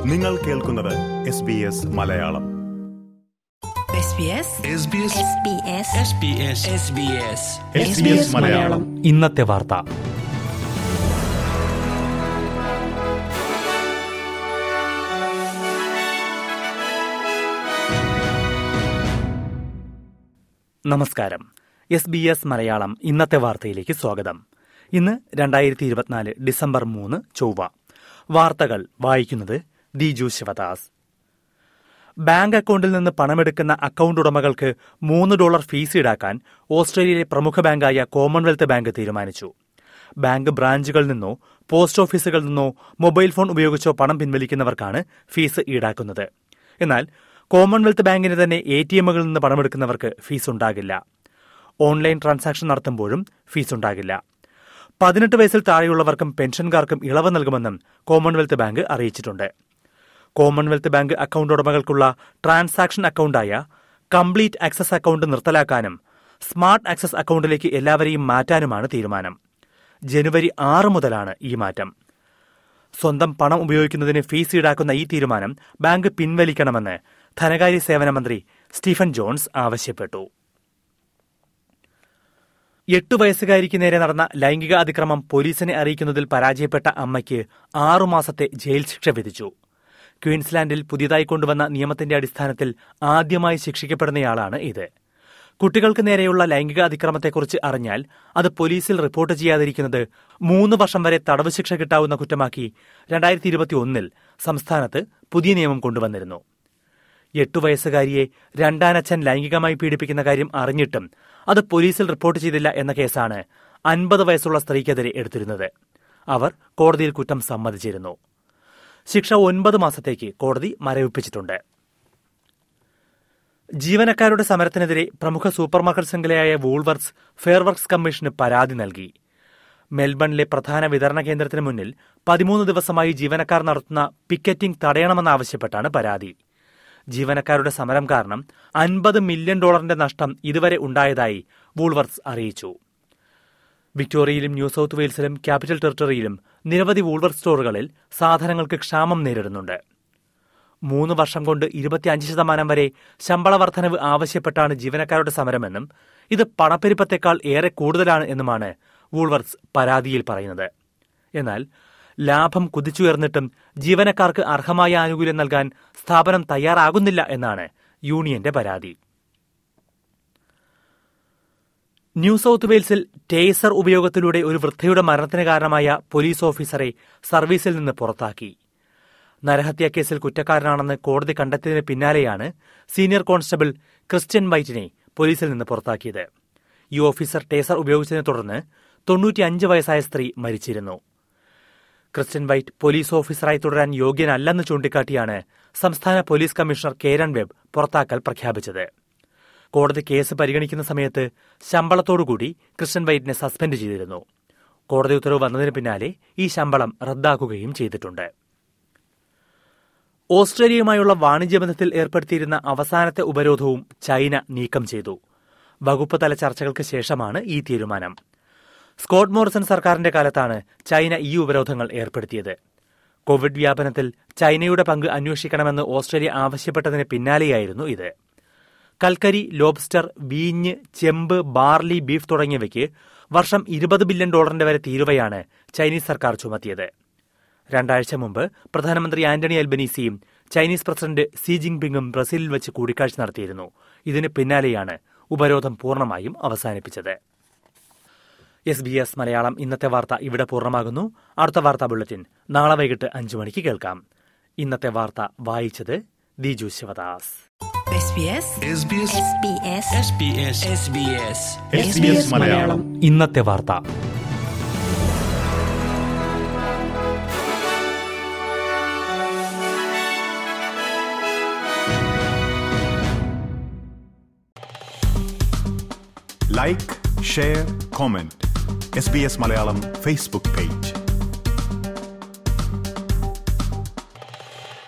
നിങ്ങൾ കേൾക്കുന്നത് S B S Malayalam SBS Malayalam ഇന്നത്തെ വാർത്ത നമസ്കാരം എസ് ബി എസ് മലയാളം ഇന്നത്തെ വാർത്തയിലേക്ക് സ്വാഗതം ഇന്ന് രണ്ടായിരത്തി ഇരുപത്തിനാല് ഡിസംബർ മൂന്ന് ചൊവ്വ വാർത്തകൾ വായിക്കുന്നത് ദിജു ശിവദാസ് ബാങ്ക് അക്കൗണ്ടിൽ നിന്ന് പണമെടുക്കുന്ന അക്കൗണ്ട് ഉടമകൾക്ക് മൂന്ന് ഡോളർ ഫീസ് ഈടാക്കാൻ ഓസ്ട്രേലിയയിലെ പ്രമുഖ ബാങ്കായ കോമൺവെൽത്ത് ബാങ്ക് തീരുമാനിച്ചു ബാങ്ക് ബ്രാഞ്ചുകളിൽ നിന്നോ പോസ്റ്റ് ഓഫീസുകളിൽ നിന്നോ മൊബൈൽ ഫോൺ ഉപയോഗിച്ചോ പണം പിൻവലിക്കുന്നവർക്കാണ് ഫീസ് ഈടാക്കുന്നത് എന്നാൽ കോമൺവെൽത്ത് ബാങ്കിന് തന്നെ എ ടി എമ്മുകളിൽ നിന്ന് പണമെടുക്കുന്നവർക്ക് ഫീസ് ഉണ്ടാകില്ല ഓൺലൈൻ ട്രാൻസാക്ഷൻ നടത്തുമ്പോഴും ഫീസ് ഉണ്ടാകില്ല പതിനെട്ട് വയസ്സിൽ താഴെയുള്ളവർക്കും പെൻഷൻകാർക്കും ഇളവ് നൽകുമെന്നും കോമൺവെൽത്ത് ബാങ്ക് അറിയിച്ചിട്ടുണ്ട് കോമൺവെൽത്ത് ബാങ്ക് അക്കൗണ്ട് ഉടമകൾക്കുള്ള ട്രാൻസാക്ഷൻ അക്കൗണ്ടായ കംപ്ലീറ്റ് ആക്സസ് അക്കൗണ്ട് നിർത്തലാക്കാനും സ്മാർട്ട് ആക്സസ് അക്കൗണ്ടിലേക്ക് എല്ലാവരെയും മാറ്റാനുമാണ് തീരുമാനം ജനുവരി ആറ് മുതലാണ് ഈ മാറ്റം സ്വന്തം പണം ഉപയോഗിക്കുന്നതിന് ഫീസ് ഈടാക്കുന്ന ഈ തീരുമാനം ബാങ്ക് പിൻവലിക്കണമെന്ന് ധനകാര്യ സേവന മന്ത്രി സ്റ്റീഫൻ ജോൺസ് ആവശ്യപ്പെട്ടു എട്ടു വയസ്സുകാരിക്ക് നേരെ നടന്ന ലൈംഗിക അതിക്രമം പോലീസിനെ അറിയിക്കുന്നതിൽ പരാജയപ്പെട്ട അമ്മയ്ക്ക് ആറുമാസത്തെ ജയിൽ ശിക്ഷ വിധിച്ചു ക്വീൻസ്ലാൻഡിൽ പുതിയതായി കൊണ്ടുവന്ന നിയമത്തിന്റെ അടിസ്ഥാനത്തിൽ ആദ്യമായി ശിക്ഷിക്കപ്പെടുന്നയാളാണ് ഇത് കുട്ടികൾക്ക് നേരെയുള്ള ലൈംഗിക അതിക്രമത്തെക്കുറിച്ച് അറിഞ്ഞാൽ അത് പോലീസിൽ റിപ്പോർട്ട് ചെയ്യാതിരിക്കുന്നത് മൂന്ന് വർഷം വരെ തടവ് ശിക്ഷ കിട്ടാവുന്ന കുറ്റമാക്കി രണ്ടായിരത്തി ഇരുപത്തിയൊന്നിൽ സംസ്ഥാനത്ത് പുതിയ നിയമം കൊണ്ടുവന്നിരുന്നു എട്ടു വയസ്സുകാരിയെ രണ്ടാനച്ഛൻ ലൈംഗികമായി പീഡിപ്പിക്കുന്ന കാര്യം അറിഞ്ഞിട്ടും അത് പോലീസിൽ റിപ്പോർട്ട് ചെയ്തില്ല എന്ന കേസാണ് അൻപത് വയസ്സുള്ള സ്ത്രീക്കെതിരെ എടുത്തിരുന്നത് അവർ കോടതിയിൽ കുറ്റം സമ്മതിച്ചിരുന്നു ശിക്ഷ ഒൻപത് മാസത്തേക്ക് കോടതി മരവിപ്പിച്ചിട്ടുണ്ട് ജീവനക്കാരുടെ സമരത്തിനെതിരെ പ്രമുഖ സൂപ്പർമാർക്കറ്റ് ശൃംഖലയായ വൂൾവർക്സ് ഫെയർവർക്സ് കമ്മീഷന് പരാതി നൽകി മെൽബണിലെ പ്രധാന വിതരണ കേന്ദ്രത്തിന് മുന്നിൽ പതിമൂന്ന് ദിവസമായി ജീവനക്കാർ നടത്തുന്ന പിക്കറ്റിംഗ് തടയണമെന്നാവശ്യപ്പെട്ടാണ് പരാതി ജീവനക്കാരുടെ സമരം കാരണം അൻപത് മില്യൺ ഡോളറിന്റെ നഷ്ടം ഇതുവരെ ഉണ്ടായതായി വൂൾവർക്സ് അറിയിച്ചു വിക്ടോറിയയിലും ന്യൂ സൌത്ത് വെയിൽസിലും ക്യാപിറ്റൽ ടെറിട്ടറിയിലും നിരവധി വൂൾവർക്സ് സ്റ്റോറുകളിൽ സാധനങ്ങൾക്ക് ക്ഷാമം നേരിടുന്നുണ്ട് മൂന്ന് വർഷം കൊണ്ട് ഇരുപത്തിയഞ്ച് ശതമാനം വരെ ശമ്പള വർധനവ് ആവശ്യപ്പെട്ടാണ് ജീവനക്കാരുടെ സമരമെന്നും ഇത് പണപ്പെരുപ്പത്തെക്കാൾ ഏറെ കൂടുതലാണ് എന്നുമാണ് വൂൾവർക്സ് പരാതിയിൽ പറയുന്നത് എന്നാൽ ലാഭം കുതിച്ചുയർന്നിട്ടും ജീവനക്കാർക്ക് അർഹമായ ആനുകൂല്യം നൽകാൻ സ്ഥാപനം തയ്യാറാകുന്നില്ല എന്നാണ് യൂണിയന്റെ പരാതി ന്യൂ സൌത്ത് വെയിൽസിൽ ടേസർ ഉപയോഗത്തിലൂടെ ഒരു വൃദ്ധയുടെ മരണത്തിന് കാരണമായ പോലീസ് ഓഫീസറെ സർവീസിൽ നിന്ന് പുറത്താക്കി നരഹത്യാ കേസിൽ കുറ്റക്കാരനാണെന്ന് കോടതി കണ്ടെത്തിയതിന് പിന്നാലെയാണ് സീനിയർ കോൺസ്റ്റബിൾ ക്രിസ്ത്യൻ വൈറ്റിനെ പോലീസിൽ നിന്ന് പുറത്താക്കിയത് ഈ ഓഫീസർ ടേസർ ഉപയോഗിച്ചതിനെ തുടർന്ന് തൊണ്ണൂറ്റിയഞ്ച് വയസ്സായ സ്ത്രീ മരിച്ചിരുന്നു ക്രിസ്ത്യൻ വൈറ്റ് പോലീസ് ഓഫീസറായി തുടരാൻ യോഗ്യനല്ലെന്ന് ചൂണ്ടിക്കാട്ടിയാണ് സംസ്ഥാന പോലീസ് കമ്മീഷണർ കേരൻ വെബ് പുറത്താക്കൽ പ്രഖ്യാപിച്ചത് കോടതി കേസ് പരിഗണിക്കുന്ന സമയത്ത് ശമ്പളത്തോടുകൂടി ക്രിസ്ത്യൻ വൈറ്റിനെ സസ്പെൻഡ് ചെയ്തിരുന്നു കോടതി ഉത്തരവ് വന്നതിന് പിന്നാലെ ഈ ശമ്പളം റദ്ദാക്കുകയും ചെയ്തിട്ടുണ്ട് ഓസ്ട്രേലിയയുമായുള്ള വാണിജ്യ ബന്ധത്തിൽ ഏർപ്പെടുത്തിയിരുന്ന അവസാനത്തെ ഉപരോധവും ചൈന നീക്കം ചെയ്തു വകുപ്പ് തല ചർച്ചകൾക്ക് ശേഷമാണ് ഈ തീരുമാനം സ്കോട്ട് മോറിസൺ സർക്കാരിന്റെ കാലത്താണ് ചൈന ഈ ഉപരോധങ്ങൾ ഏർപ്പെടുത്തിയത് കോവിഡ് വ്യാപനത്തിൽ ചൈനയുടെ പങ്ക് അന്വേഷിക്കണമെന്ന് ഓസ്ട്രേലിയ ആവശ്യപ്പെട്ടതിന് പിന്നാലെയായിരുന്നു ഇത് കൽക്കരി ലോബ്സ്റ്റർ വീഞ്ഞ് ചെമ്പ് ബാർലി ബീഫ് തുടങ്ങിയവയ്ക്ക് വർഷം ഇരുപത് ബില്യൺ ഡോളറിന്റെ വരെ തീരുവയാണ് ചൈനീസ് സർക്കാർ ചുമത്തിയത് രണ്ടാഴ്ച മുമ്പ് പ്രധാനമന്ത്രി ആന്റണി അൽബനീസിയും ചൈനീസ് പ്രസിഡന്റ് സി ജിൻപിങ്ങും ബ്രസീലിൽ വെച്ച് കൂടിക്കാഴ്ച നടത്തിയിരുന്നു ഇതിന് പിന്നാലെയാണ് ഉപരോധം പൂർണ്ണമായും അവസാനിപ്പിച്ചത് എസ് ബി എസ് മലയാളം ഇന്നത്തെ വാർത്ത ഇവിടെ പൂർണ്ണമാകുന്നു അടുത്ത വാർത്താ ബുള്ളറ്റിൻ നാളെ വൈകിട്ട് അഞ്ചു മണിക്ക് കേൾക്കാം ഇന്നത്തെ വാർത്ത വായിച്ചത് ദിജു ശിവദാസ് SBS മലയാളം ഇന്നത്തെ വാർത്ത like share comment S B S Malayalam Facebook page